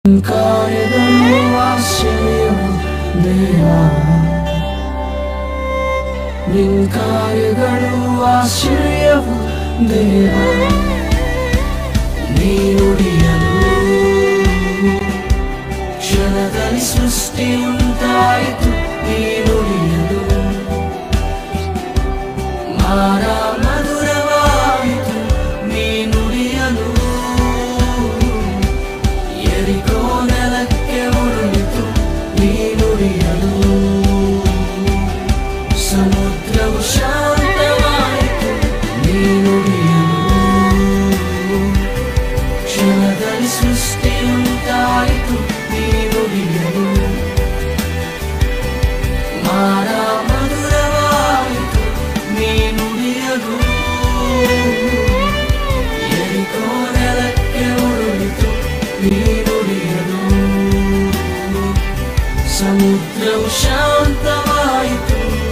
ಕಾರ್ಯಗಳು ಆಶ್ಚರ್ಯವು ದೇವ ನಿನ್ ಕಾರ್ಯಗಳು ಆಶ್ಚರ್ಯವು ದೇವ ನೀ ನುಡಿಯಲು ಕ್ಷಣದಲ್ಲಿ ಸೃಷ್ಟಿ ಉಂಟಾಯಿತು ನೀ ನುಡಿಯಲು ಮಾರ ಮಧುರವಾಯಿತು ನೀ ನುಡಿಯಲು ಎರಿಕೋ ನೆಲಕ್ಕೆ ಉರುಳಿತು ನೀ ನುಡಿಯಲು ಸಮುದ್ರವು ಶಾಂತವಾಯಿತು ನೀ ನುಡಿಯಲು ಕ್ಷಣದಲ್ಲಿ ಸೃಷ್ಟಿ ಉಂಟಾಯಿತು ನೀ ನುಡಿಯಲು ಮಾರ ಮಧುರವಾಯಿತು ನೀ ನುಡಿಯಲು ಎರಿಕೋ ನೆಲಕ್ಕೆ ಉರುಳಿತು ನೀ ನುಡಿಯಲು ಸಮುದ್ರವು ಶಾಂತವಾಯಿತು